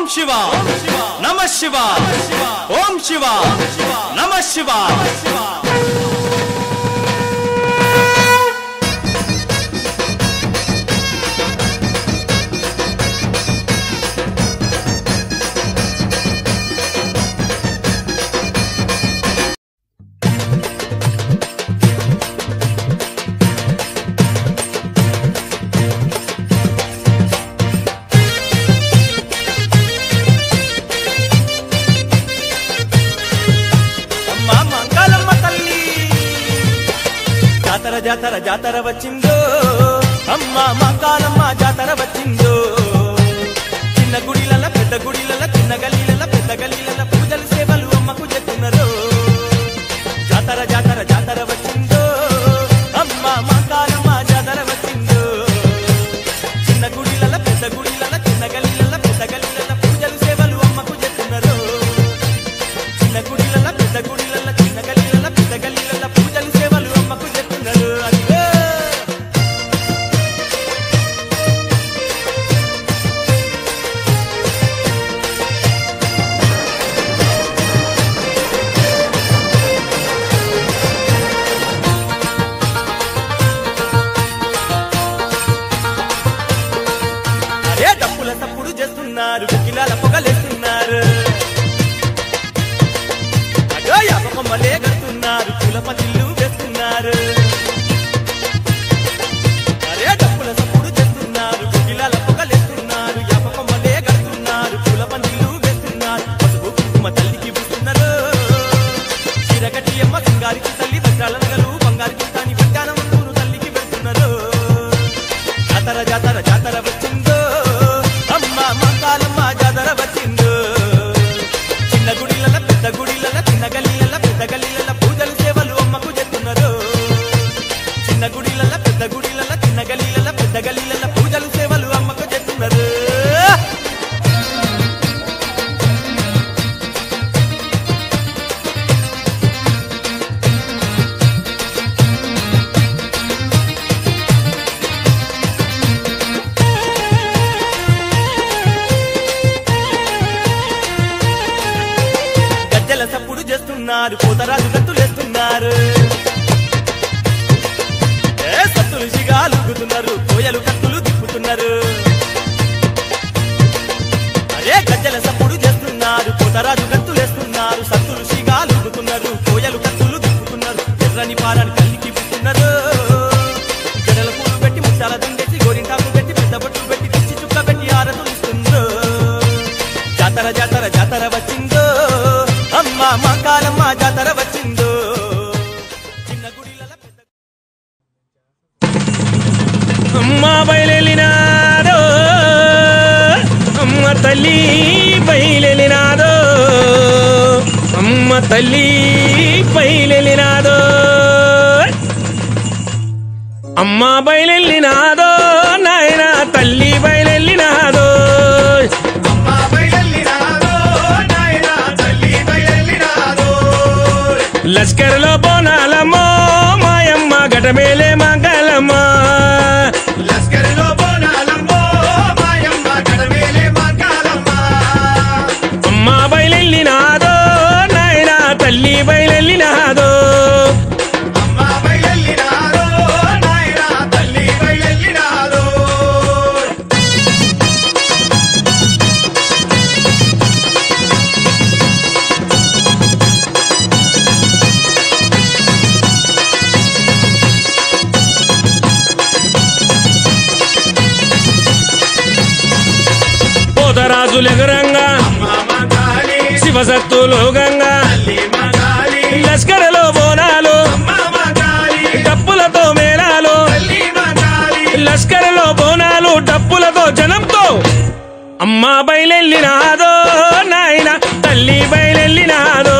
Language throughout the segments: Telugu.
శివ నమ శివ ఓం శివ నమ శివ అమ్మ మంగళమ్మ తల్లి జాతర జాతర జాతర వచ్చిందో అమ్మ మంగళమ్మ జాతర వచ్చిందో చిన్న గుడిలల పెద్ద గుడిలల చిన్న గల్లీలల పెద్ద గల్లీలల పూజలు సేవలు అమ్మకు చెప్తున్నారు జాతర జాతర జాతర వచ్చిందో అమ్మ మంగళమ్మ జాతర వచ్చిందో చిన్న గుడిలల పెద్ద గుడిలల చిన్న గల్లీలల పెద్ద గల్లీలల పూజలు సేవలు అమ్మకు చెప్తున్నారు చిన్న గుడిలల్ల పెద్ద గుడిలల్ల చిన్న గల్లీలల్ల పెద్ద గల్లీలల్ల పూజలు సేవలు అమ్మకు చెప్తున్నారు అదిగో అరే డప్పుల తప్పుడు చేస్తున్నారు కిలాల పొగలేస్తున్నారు అగో యాపకొమ్మలే కడుతున్నారు కులపతిల్లు వేస్తున్నారు అరే డప్పుల తప్పుడు చేస్తున్నారు కిలాల పొగలేస్తున్నారు యాపకొమ్మలే కడుతున్నారు కులపతిల్లు వేస్తున్నారు పసుపు కుంకుమ తల్లికి పూస్తున్నారు చిరగటి అమ్మ సింగారికి తల్లి వజ్రాల నగలు బంగారు తాని బంగారం వంతును తల్లికి పెడుతున్నారు జాతర జాతర జాతర వచ్చిందో అమ్మ మంకాలమ్మ జాతర వచ్చిందో చిన్న గుడిలల పెద్ద గుడిలల చిన్న గల్లీలల పెద్ద గల్లీలల పూజలు సేవలు అమ్మకు చెప్తున్నారు చిన్న గుడిలల పెద్ద గుడిలల చిన్న గల్లీలల పెద్ద గల్లీలల పూజలు సేవలు అమ్మకు చెప్తున్నారు గజ్జల సప్పుడు చేస్తున్నారు పోతరాజు గత్తులేస్తున్నారు ఏ సత్తులు సిగాలు ఊగుతున్నారు కోయలు కత్తులు తిప్పుతున్నారు అరే గజ్జల సప్పుడు చేస్తున్నారు పోతరాజు గత్తులేస్తున్నారు సత్తులు సిగాలు ఊగుతున్నారు కోయలు కత్తులు తిప్పుతున్నారు ఎర్రని పాలని కల్లికి పుట్టున్నారు జడల పూలు పెట్టి ముత్యాల దండేసి గోరింటాకు పెట్టి పెద్ద బొట్టు పెట్టి పిచ్చి చుక్క పెట్టి ఆరతులు ఇస్తుండ్రు జాతర జాతర జాతర వచ్చిందో అమ్మ మా కాలమ్మ జాతర వచ్చిందో చిన్న గుడిలల పెద్ద అమ్మ బయలెళ్ళినాదో అమ్మ తల్లి బయలెళ్ళినాదో అమ్మ తల్లి బయలెళ్ళినాదో అమ్మ బయలెళ్ళినాదో నాయన తల్లి బయలెళ్ళినాదో లస్కర్లో బోనాలమ్మో మాయమ్మ గటమేలే మంగళమ్మ అమ్మ బయలెళ్ళినాదో నాయన తల్లి బయలెళ్ళినాదో పోతరాజులెగరంగా శివసత్తులు గంగా లస్కరలో బోనాలు డప్పులతో మేళాలు లస్కరలో బోనాలు డప్పులతో జనంతో అమ్మ బయలెళ్ళినాదో నాయన తల్లి బయలెళ్ళినాదో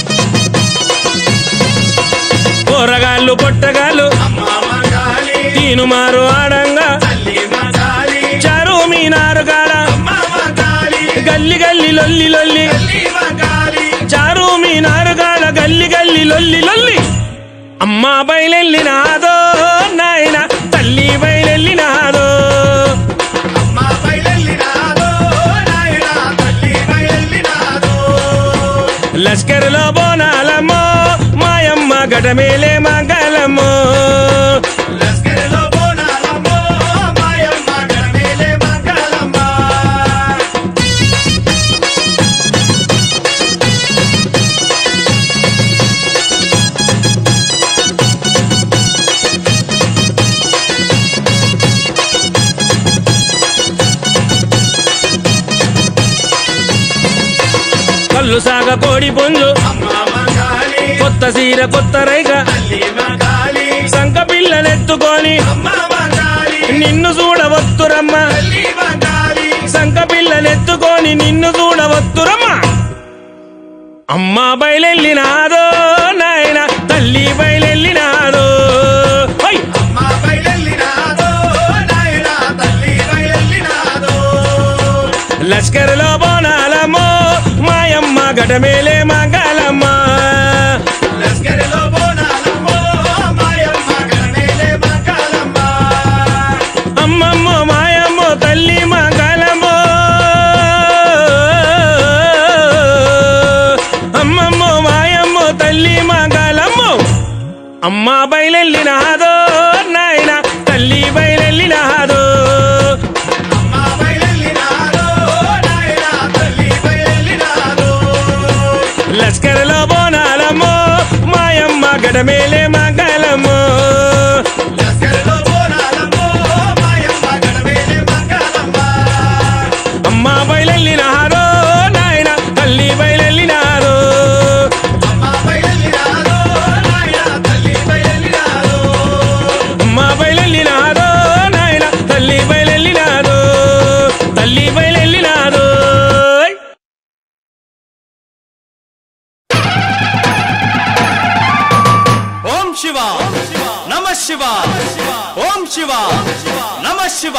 పొట్టగాళ్ళు తీను మారు ఆడంగా చారు మీనారు గాడ గల్లి గల్లి లొల్లి లొల్లి చారు మీనారు గాడ గల్లి గల్లి లొల్లి లొల్లి అమ్మా బయలెల్లినాదో నాయన తల్లి బయలెల్లినాదో లష్కర్లో బోనాలమ్మో మాయమ్మ గడమేలే మంగళమ్మో కళ్ళు సాగ కోడి పుంజు కొత్త సీర కొత్త రైగ సంక పిల్లనెత్తుకొని నిన్ను చూడవత్తురమ్మ సంక పిల్లనెత్తుకొని నిన్ను చూడవత్తురమ్మ అమ్మ బయలెల్లినాదో నాయన తల్లి బయలెల్లినాదో హై! లష్కర్లో బోనాలమ్మో మాయమ్మ గడమేలే మంగళమ్మ అమ్మమ్మో మాయమ్మో తల్లి మంగళమ్మో అమ్మమ్మో మాయమ్మో తల్లి మంగళమ్మో అమ్మ బయలెల్లినాదో నాయన తల్లి బయలెల్లినాదో లష్కర్లో బోనాలమ్మో మాయమ్మ గడమేలే మంగళమ్మో అమ్మ బయలెల్లినారో నాయన తల్లి బయలెల్లినారో అమ్మ బయలెల్లినారో నాయన తల్లి బయలెల్లినారో తల్లి బయలెల్లినారో ఓం శివ నమ శివ ఓం శివ నమ శివ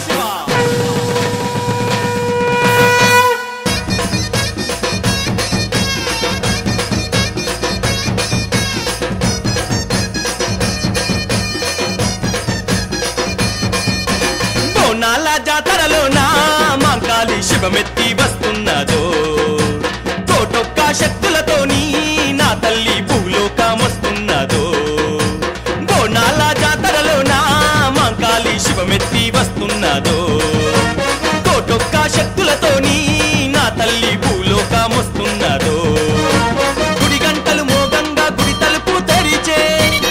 బోనాల జాతరలో నా మాంకాళి శివమెత్తి వస్తున్నదో కోటొక్క శక్తులతోని నా తల్లి భూలోకమొస్తున్నదో బోనాల జాతరలో నా మాంకాళి శివమెత్తి వస్తున్నదో కోటొక్క శక్తులతోని నా తల్లి భూలోకమొస్తున్నదో గుడి గంటలు మోగంగా గుడి తలుపు తెరిచే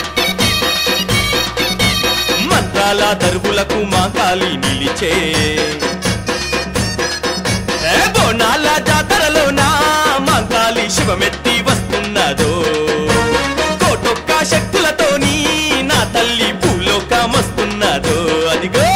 మంత్రాల దరువులకు మా కాలి నిలిచే ఏ బోనాల జాతరలో నా మా కాలి శివమెత్తి వస్తున్నదో కోటొక్క శక్తులతోని నా తల్లి భూలోకమొస్తున్నదో అదిగో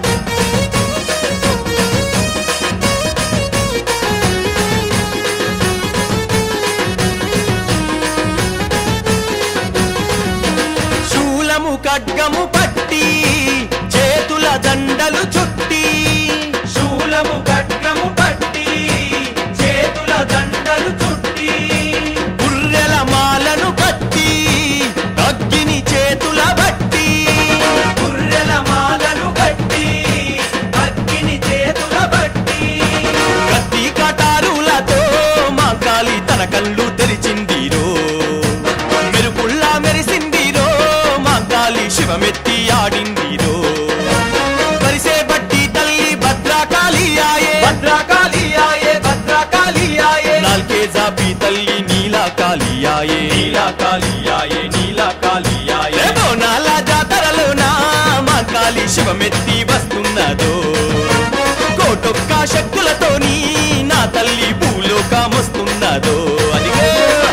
శూలము ఖడ్గము పట్టి చేతుల దండలు చుట్టి శూలము ఖడ్గము పట్టి చేతుల దండలు చుట్టి గుర్రెల మాలను కట్టి అగ్గిని చేతుల బట్టి గుర్రెల మాలను కట్టి అగ్గిని చేతుల బట్టి కత్తి కటారులతో మా కాలి తన కళ్ళు తెరిచిందిరో మెరుపుల్లా మెరిసిందిరో మా కాలి శివమెత్తి ఆడిందిరో పరిసే బట్టి తల్లి భద్రకాళి ఆయే భద్రకాళి ఆయే భద్రకాళి ఆయే నాల్కే జాపి తల్లి నీలా కాళి ఆయే నీలా కాళి ఆయే నీలా కాళి ఆయే బోనాల జాతరలో నా మా కాళి శివమెత్తి వస్తున్నదో కోటొక్క శక్తులతోని నా తల్లి భూలోకమొస్తున్నదో అదిగో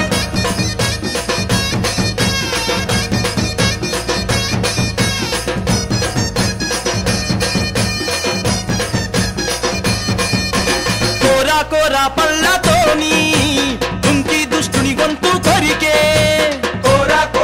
కోరా కోరా పళ్ళతోని దుంకి దుష్టుని గొంతు కొరికే కోరా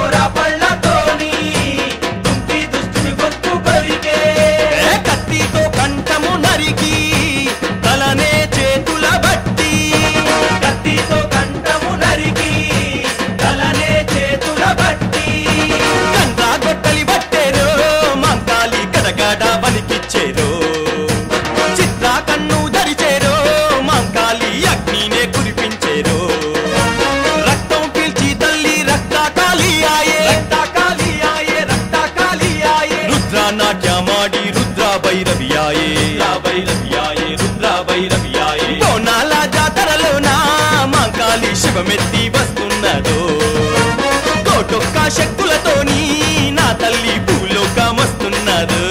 శక్తులతోని నా తల్లి భూలోకమస్తున్నారు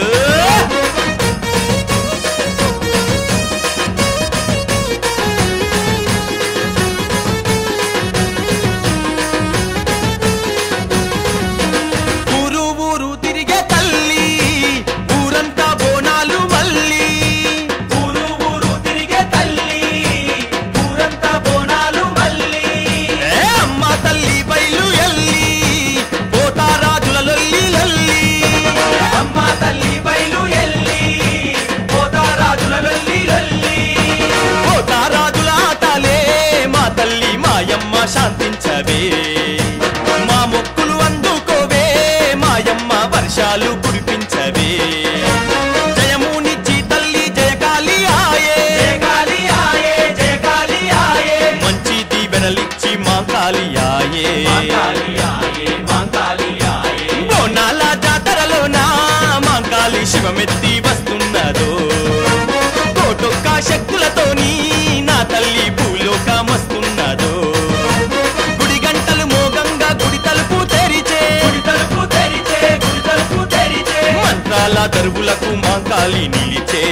ఊరు ఊరు తిరిగే తల్లి ఊరంతా బోనాలు మల్లి ఊరు ఊరు తిరిగే తల్లి ఊరంతా బోనాలు మల్లి ఏ అమ్మ తల్లి బయలు ఎల్లి పోతారాజుల లొల్లి లల్లి అమ్మ తల్లి బయలు ఎల్లి పోతారాజుల లొల్లి లల్లి పోతారాజుల ఆటలే మా తల్లి మాయమ్మ శాంతించవే మా మొక్కులు అందుకోవే మాయమ్మ వర్షాలు కురిపించవే జయమునిచ్చి తల్లి జయకాలి ఆయే జయకాలి ఆయే జయకాలి ఆయే మంచి దీవెనలిచ్చి మా కాలి ఆయే బోనాల జాతరలోన మా కాలి శివమెత్తి వస్తున్నదో కోటొక్క శక్తులతోని నా తల్లి భూలోకమస్తున్నదో గుడి గంటలు మోగంగా గుడి తలుపు తెరిచే గుడి తలుపు తెరిచే గుడి తలుపు తెరిచే మంత్రాల దరువులకు మాంకాలి నిలిచే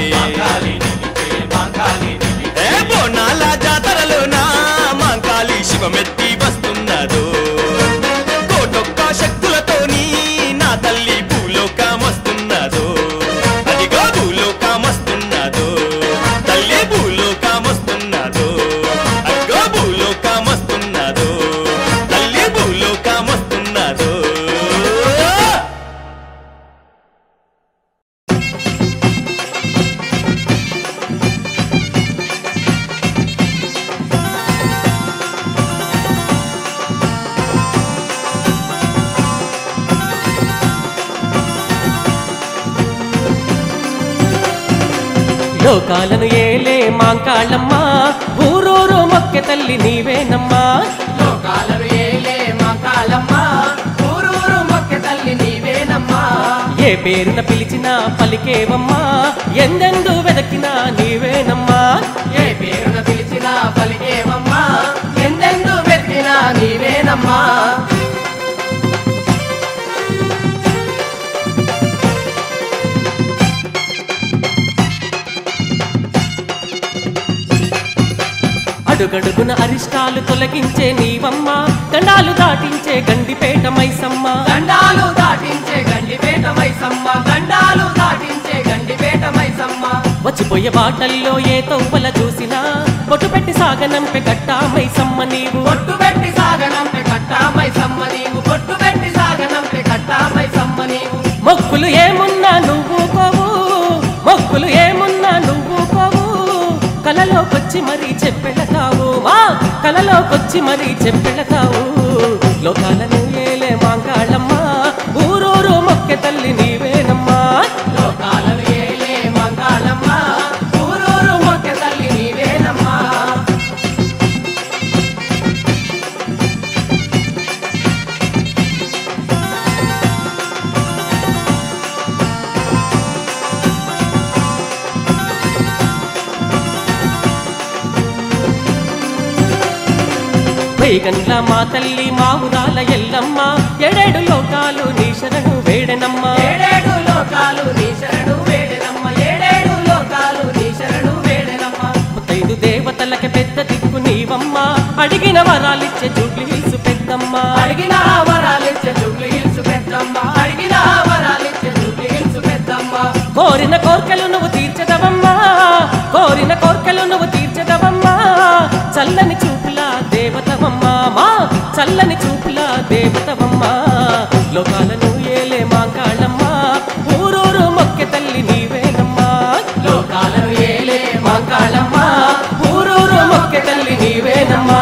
ఏ బోనాల జాతరలోన మాంకాలి శివమెత్తి వస్తున్నదో కోటొక్క శక్తులతోని నా తల్లి భూలోకమస్తున్నదో అదిగో భూలోకమస్తున్నదో తల్లి భూలోకమస్తున్నదో అదిగో భూలోకమస్తున్నదో తల్లి భూలోకమస్తున్నదో లోకాలను ఏలే మాంకాళ్ళమ్మ ఊరూరు మొక్కె తల్లి నీవేనమ్మా లోకాలను ఏలే మకాలమ్మ ఊరూరు మొక్క తల్లి నీవేనమ్మా ఏ పేరున పిలిచినా పలికేవమ్మా ఎందెందు వెదకినా నీవేనమ్మా ఏ పేరున పిలిచినా పలికేవమ్మా ఎందెందు వెతికినా నీవేనమ్మా అడుగడుగున అరిష్టాలు తొలగించే నీవమ్మ గండాలు దాటించే గండిపేట మైసమ్మ గండాలు దాటించే గండిపేట మైసమ్మ గండాలు దాటించే గండిపేట మైసమ్మ వచ్చిపోయే బాటల్లో ఏ తవ్వల చూసినా బొట్టు పెట్టి సాగనంపె గట్టా మైసమ్మ నీవు పొట్టు పెట్టి సాగనంపే కట్టా మైసమ్మ నీవు పొట్టు పెట్టి సాగనంపే కట్టా మైసమ్మ నీవు మొక్కులు ఏమున్నా నువ్వు కోవు మొక్కులు ఏమున్నా నువ్వు కోవు కలలోకొచ్చి మరీ చెప్పెళతావు వా కలలోకొచ్చి మరీ చెప్పెళతావు లోకాలను ఏలే మాంగాళమ్మ ఊరూరు మొక్కె తల్లి నీవేనమ్మా లోకాలను ఏలే మంగాళమ్మ ఊరూరు మొక్క తల్లి నీవేనమ్మా వేగండ్ల మా తల్లి మా ఊరాల ఎల్లమ్మ ఎడేడు లోకాలు నీ శరణు వేడెనమ్మా ఏడేడు లోకాలు నీ శరణు వేడెనమ్మ ఏడేడు లోకాలు నీ శరణు వేడెనమ్మ ముత్తైదు దేవతలకి పెద్ద దిక్కు నీవమ్మ అడిగిన వరాలిచ్చే జూబ్లీ హిల్స్ పెద్దమ్మ అడిగిన వరాలిచ్చే జుబ్లీ హిల్స్ పెద్దమ్మ అడిగిన వరాలిచ్చే జుబ్లీ హిల్స్ పెద్దమ్మ కోరిన కోర్కెలు నువ్వు తీర్చదవమ్మా కోరిన కోర్కెలు నువ్వు తీర్చదవమ్మా చల్లని చూపుల దేవతవమ్మా మా చల్లని చూపుల దేవతవమ్మా లోకాలను ఏలే మాంకాళమ్మ ఊరూరు మొక్కె తల్లి నీవేనమ్మా లోకాలను ఏలే మంగాళమ్మ ఊరూరు మొక్కె తల్లి నీవేనమ్మా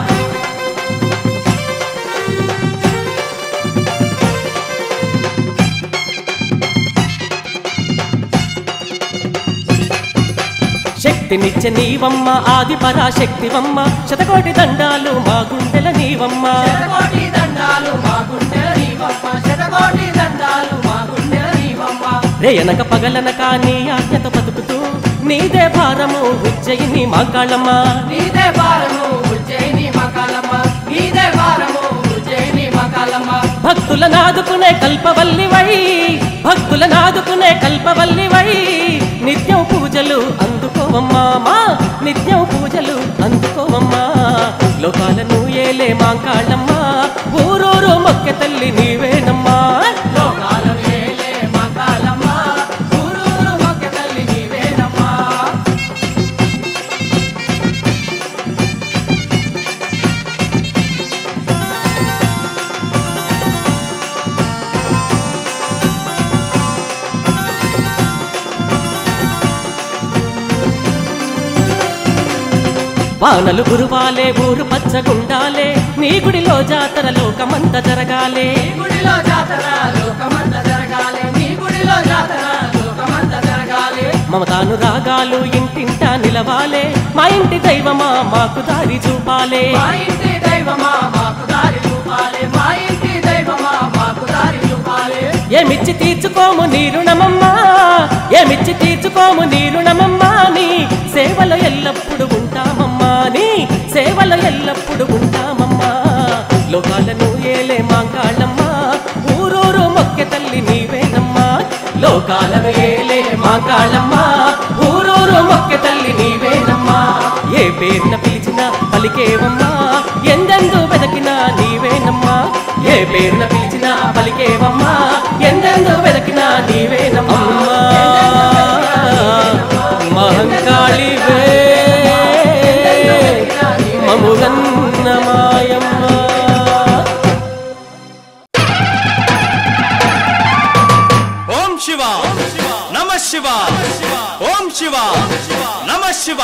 శక్తినిచ్చే నీవమ్మ ఆది పరాశక్తివమ్మ శతకోటి దండాలు మా గుండెల నీవమ్మ శతకోటి దండాలు మా గుండెల నీవమ్మ శతకోటి దండాలు మా గుండెల నీవమ్మ రేయనక పగలనక నీ ఆజ్ఞత బతుకుతూ నీదే భారము ఉజ్జయిని మాంకాళమ్మ నీదే భారము ఉజ్జయిని మకాలమ్మ నీదే భారము ఉజ్జయిని మకాలమ్మ భక్తుల నాదుకునే కల్పవల్లివై భక్తుల నాదుకునే కల్పవల్లివై నిత్యం పూజలు అందుకోవమ్మా మా నిత్యం పూజలు అందుకోవమ్మా లోకాలను ఏలే మాంకాళ్ళమ్మా ఊరూరు మొక్క తల్లి నీవేనమ్మా లోకాలు వేలే మంగళమ్మ ఊరూరు మొక్క తల్లి నీవేనమ్మా వానలు గురువాలే ఊరు పచ్చగుండాలే నీ గుడిలో జాతర లోకమంత జరగాలే నీ గుడిలో జాతర లోకమంత జరగాలి నీ గుడిలో జాతర లోకమంత జరగాలి మమతాను రాగాలు ఇంటింటా నిలవాలే మా ఇంటి దైవమా మాకు దారి చూపాలే మా ఇంటి దైవమా మాకు దారి చూపాలి మా ఇంటి దైవమా మాకు దారి చూపాలి ఏమిచ్చి తీర్చుకోము నీ రుణమమ్మా ఏమిచ్చి తీర్చుకోము నీ రుణమమ్మా నీ సేవలో ఎల్లప్పుడు ఉంటామమ్మా నీ సేవలో ఎల్లప్పుడు ఉంటామమ్మా లోకాలను ఏలే మాంకాళ్ళమ్మా ఊరూరు మొక్కె తల్లి నీవేనమ్మా లోకాలను ఏలే మాంకాళ్ళమ్మా ఊరూరు మొక్కె తల్లి నీవేనమ్మా ఏ పేరున పిలిచినా పలికేవమ్మా ఎందెందు వెదకినా నీవేనమ్మా ఏ పేరున పిలిచినా పలికేవమ్మా ఎందెందు వెదకినా నీవేనమ్మా మహంకాళివే మముగన్న మాయమ్మ ఓం శివ నమ శివ ఓం శివ నమ శివ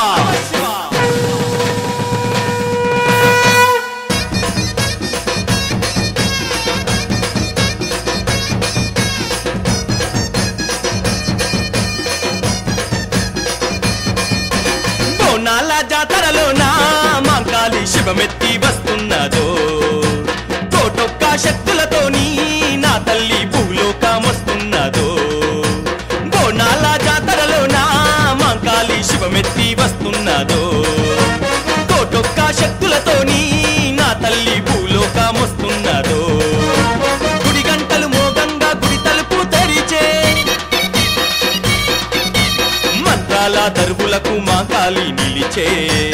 బోనాల జాతరలో నా మాంకాళి శివమెత్తి వస్తున్నదో కోటొక్క శక్తులతోని నా తల్లి భూలోకమొస్తున్నదో బోనాల జాతరలో నా మాంకాళి శివమెత్తి వస్తున్నదో కోటొక్క శక్తులతోని నా తల్లి భూలోకమొస్తున్నదో గుడి గంటలు మోగంగా గుడి తలుపు తెరిచే మంత్రాల దరువులకు మా కాలి నిలిచే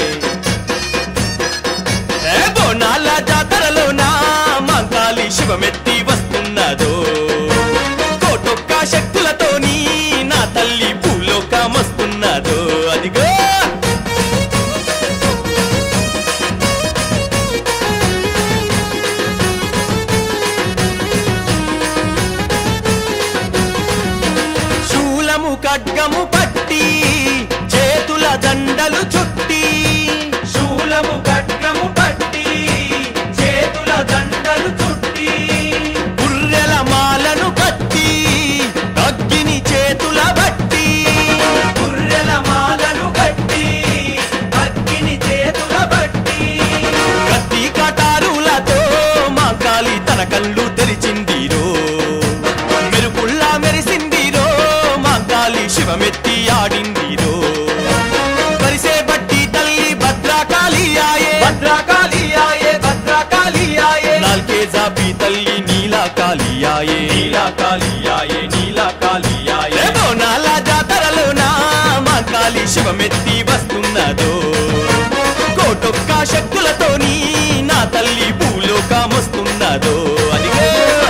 ఏ బోనాల జాతరలో నా మా కాలి శివమెత్తి వస్తున్నదో కోటొక్క శక్తులతోని నా తల్లి భూలోకమొస్తున్నదో అదిగో శూలము ఖడ్గము పట్టి చేతుల దండలు చుట్టి శూలము ఖడ్గము పట్టి చేతుల దండలు చుట్టి గుర్రెల మాలను కట్టి అగ్గిని చేతుల బట్టి గుర్రెల మాలను కట్టి అగ్గిని చేతుల బట్టి కత్తి కటారులతో మా కాలి తన కళ్ళు తెరిచిందిరో మెరుపుల్లా మెరిసిందిరో మా కాలి శివమెత్తి ఆడిందిరో పరిసే బట్టి తల్లి భద్రకాళి ఆయే భద్రకాళి ఆయే భద్రకాళి ఆయే నాల్కే జాపి తల్లి నీలా కాళి ఆయే నీలా కాళి ఆయే నీలా కాళి ఆయే బోనాల జాతరలో నా మా కాళి శివమెత్తి వస్తున్నదో కోటొక్క శక్తులతోని నా తల్లి భూలోకమొస్తున్నదో అదిగో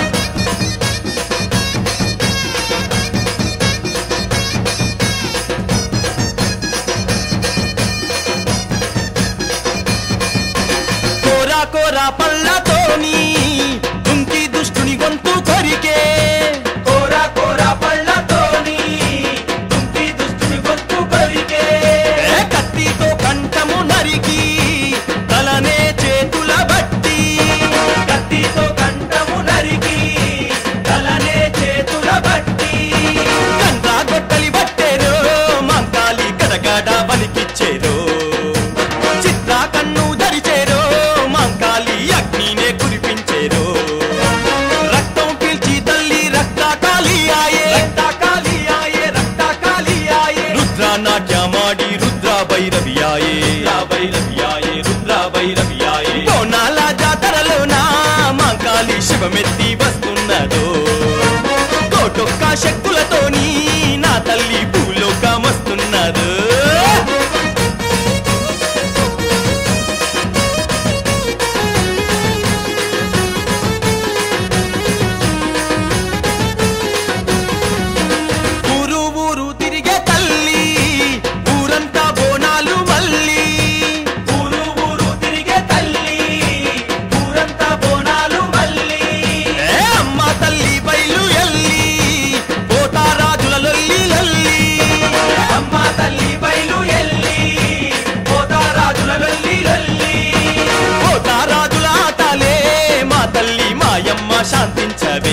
కోరా కోరా పళ్ళతోని దుంకి దుష్టుని గొంతు కొరికే కోరా కోరా పళ్ళతోని దుంకి దుష్టుని గొంతు కొరికే కత్తితో కంఠము నరికి తలనే చేతుల బట్టి కత్తితో కంఠము నరికి తలనే చేతుల బట్టి కండ్రా గొట్టలి బట్టేరో మంకాలి గడగడ వలికిచ్చేరో చిత్రా కన్ను ధరిచేరో మంకాలి అగ్నినే కురిపించేరో రక్తం పీల్చి తల్లి రక్త కాలి ఆయే రక్త కాలి ఆయే రక్త కాలి ఆయే రుద్ర నాట్యమాడి రుద్ర భైరవి ఆయే భైరవి ఆయే రుద్ర భైరవి ఆయే బోనాల జాతరలో నా మంకాలి శివమెత్తి వస్త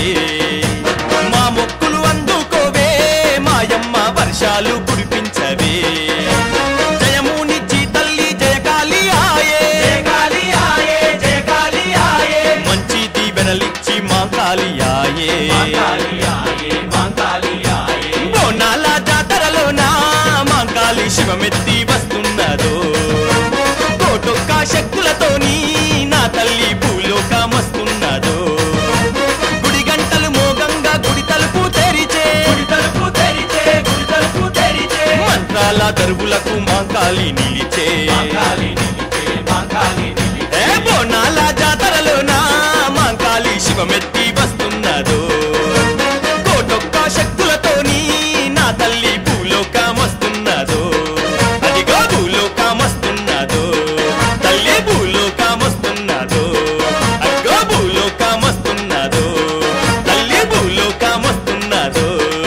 రావే మా మొక్కులు అందుకోవే మాయమ్మ వర్షాలు కురిపించవే జయమునిచ్చి తల్లి జయకాలి ఆయే జయకాలి ఆయే జయకాలి ఆయే మంచి దీవెనలిచ్చి మా కాలి ఆయే మాంకాళి ఆయే మాంకాళి ఆయే బోనాల జాతరలోన మాంకాళి శివమెత్తి వస్తున్నదో కోటొక్క శక్తులతోని నా తల్లి భూలోకమస్తున్నదో గుడి గంటలు మోగంగా గుడి తలుపు తెరిచే గుడి తలుపు తెరిచే గుడి తలుపు తెరిచే మంత్రాల దరువులకు మాంకాళి నిలిచే మాంకాళి నిలిచే మాంకాళి నిలిచే ఏ బోనాల జాతరలోన మాంకాళి శివమెత్తి వస్తున్నదో కోటొక్క శక్తులతోని నా తల్లి భూలోకమస్తున్నదో అదిగో భూలోకమస్తున్నదో తల్లి భూలోకమస్తున్నదో అదిగో భూలోకమస్తున్నదో తల్లి భూలోకమస్తున్నదో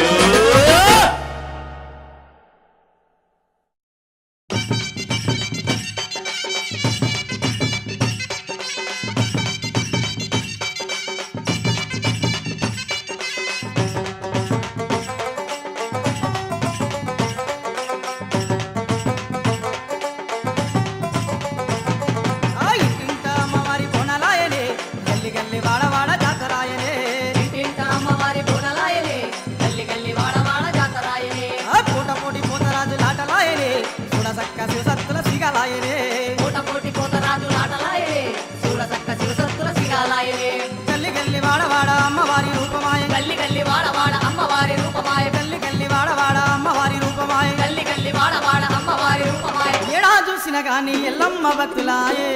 ఆ ఇంటింట అమ్మవారి బోనాలాయనే గల్లి గల్లి వాడ వాడ జాతరాయనే ఇంటింట అమ్మవారి బోనలాయనే గల్లి గల్లి వాడ వాడ జాతరాయనే ఆ పూట పోటీ పోతరాజు లాటలాయనే చూడ సక్క శివసత్తుల సిగలాయనే పూట పోటీ పోతరాజు నాటలాయనే చూడ చక్క శివసత్తుల సిగాలాయనే గల్లి గల్లి వాడ వాడ అమ్మవారి రూపమాయ గల్లి గల్లి వాడ వాడ అమ్మవారి రూపమాయ గల్లి గల్లి వాడ వాడ అమ్మవారి రూపమాయ గల్లి గల్లి వాడ వాడ అమ్మవారి రూపమాయ ఏడా చూసిన గాని ఎల్లమ్మ భక్తులాయే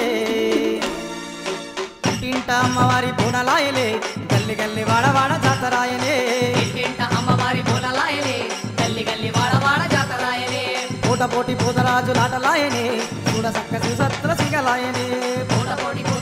ఇంటింట అమ్మవారి బోనలాయలే గల్లి గల్లి వాడ వాడ జాతరాయనే ఇంటింట అమ్మవారి బోనలాయనే గల్లి గల్లి వాడ వాడ జాతరాయనే పూట పోటీ పోతరాజు లాటలాయనే చూడ సక్క శివసత్తుల సిగలాయనే పూట పోటీ